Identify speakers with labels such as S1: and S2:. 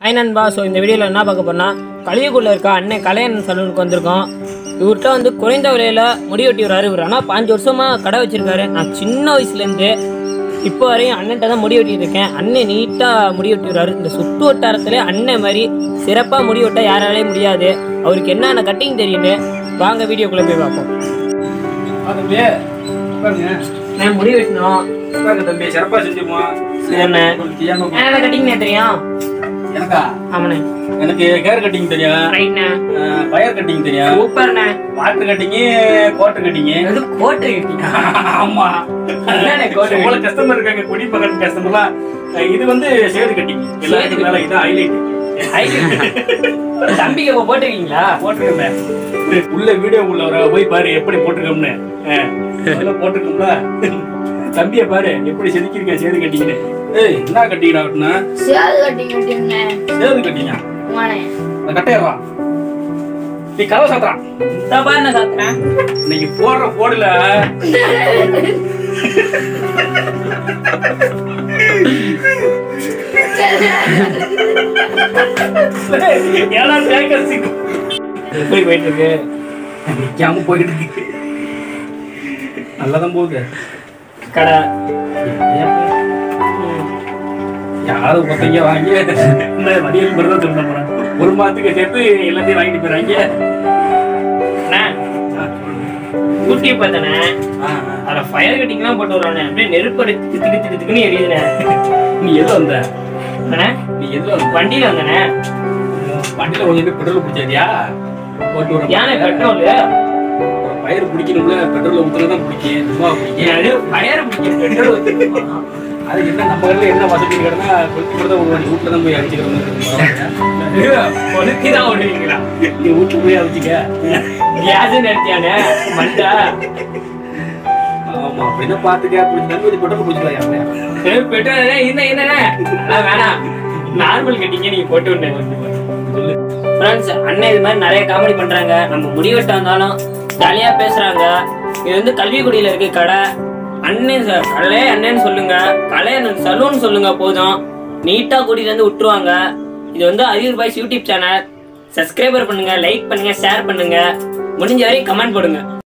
S1: hi நண்பா so இந்த வீடியோவில் என்ன பார்க்க போறோம்னா கலியுக்குள்ள இருக்க அண்ணன் கலையண்ணன் சலூனுக்கு வந்திருக்கோம் இவர்கிட்ட வந்து குறைந்த விலையில முடி வெட்டி வர்றாரு இவர் ஆனால் பாஞ்சு வருஷமா கடை வச்சிருக்காரு நான் சின்ன வயசுலேருந்து இப்போ வரையும் அண்ணன்ட்ட தான் முடி வெட்டிட்டு இருக்கேன் அண்ணன் நீட்டாக முடி வெட்டி வர்றாரு இந்த சுற்று வட்டாரத்துல அண்ணன் மாதிரி சிறப்பாக முடி வெட்ட யாராலையும் முடியாது அவருக்கு என்னென்ன கட்டிங் தெரியுன்னு வாங்க வீடியோக்குள்ளே போய் பார்ப்போம்
S2: தம்பி உட்காருங்க
S1: நான் முடி வெட்டணும்
S2: உட்காருங்க தம்பி சிறப்பா செஞ்சுமா
S1: என்ன
S2: உங்களுக்கு ஏன்
S1: என்ன கட்டிங் தெரியும்
S2: எனக்கா
S1: ஆமாண்ணே
S2: எனக்கு ஹேர் கட்டிங் தெரியும்
S1: ரைட்ண்ணே
S2: ஃபயர் கட்டிங் தெரியும்
S1: சூப்பர்ண்ணே
S2: வாட்டர் கட்டிங் கோட்டர் கட்டிங்
S1: அது கோட்டை கட்டிங்க
S2: ஆமா
S1: என்னண்ணே கோட்டை
S2: எவ்வளவு கஸ்டமர் இருக்காங்க குடி பக்கத்து கஸ்டமர்லாம் இது வந்து சேது கட்டிங் எல்லாத்துக்கும் மேல இது ஹைலைட்
S1: தம்பிக்கு இப்போ போட்டிருக்கீங்களா
S2: போட்டிருக்கேன் உள்ள வீடியோ உள்ள வர போய் பாரு எப்படி போட்டிருக்கோம்னு அஹ், அதெல்லாம் போட்டிருக்கோம்ல தம்பிய பாரு எப்படி செதுக்கிருக்கேன் சேது கட்டிங்கன்னு ஏய் என்ன கட்டிங்கடா அப்படின்னா
S3: சேது கட்டி கட்டிங்க
S2: சேது கட்டிங்க
S3: உமானே
S2: அந்த கட்டையறா நீ கதவை சாத்துறான்
S1: இந்த பாரு நான் சாத்துறேன்
S2: இன்னைக்கு போடுற போடுல ஏன்னா தேங்காய் சிக்கும்
S1: எப்படி போயிட்டு இருக்கு
S2: நிக்காம போயிட்டு இருக்கு நல்லாதான் போகுது
S1: கடை
S2: யாரும் ஒருத்தங்க வாங்கி இந்த வடிவல் மட்டும் தான் சொல்ல போறேன் ஒரு மாதத்துக்கு சேர்த்து எல்லாத்தையும் வாங்கிட்டு போயிறாங்க
S1: அண்ணா, யூடியூப் பார்த்தனே அதில் ஃபயர் கட்டிங்லாம் போட்டு வருவானே அப்படியே நெருப்பு அடி திக்கு திக்கு திக்கு திக்குன்னு எரியுதுண்ணே
S2: நீ எதுல வந்த
S1: அண்ணே
S2: நீ எதுல வந்த
S1: வண்டியில் வந்தனே
S2: வண்டியில கொஞ்சம் பெட்ரோல் பிடிச்சாதியா ஓட்டு வர
S1: யானை பெட்ரோல்
S2: பயிர் பிடிக்கணும்ல பெட்ரோல் ஊத்துறது தான் பிடிக்கும் சும்மா பிடிக்கும்
S1: அது ஃபயர் பிடிக்கும் பெட்ரோல்
S2: அது என்ன நம்ம ஊர்ல என்ன வசதி கிடந்தா கொளுத்தி கூட தான் விடுவாங்க வீட்டுல தான் போய் அடிச்சுக்கிறோம்
S1: கொளுத்தி தான் ஓடுவீங்களா
S2: நீ வீட்டுல போய் அடிச்சுக்க
S1: கேஸ் நிறுத்தியானே மண்டா
S2: ஆமா அப்படின்னா பாத்துக்க பிடிச்சி கொஞ்சம் பெட்ரோல் பிடிச்சிக்கலாம்
S1: பெட்ரோல் என்ன என்னண்ணே அதெல்லாம் வேணாம் நார்மல் கட்டிங்க நீங்க போட்டு விட்டேன் ஃப்ரெண்ட்ஸ் அண்ணன் இது மாதிரி நிறைய காமெடி பண்றாங்க நம்ம முடிவெட்ட வந்தாலும் ஜாலியா பேசுறாங்க இது வந்து கல்விக்குடியில இருக்கு கடை அண்ணன் ச- கலை அண்ணன் சொல்லுங்க கலை அண்ணன் சலூன் சொல்லுங்க போதும் நீட்டா கூட்டிட்டு வந்து விட்டுருவாங்க இது வந்து Ariyur boys YouTube channel subscriber பண்ணுங்க லைக் பண்ணுங்க ஷேர் பண்ணுங்க முடிஞ்ச வரைக்கும் கமெண்ட் போடுங்க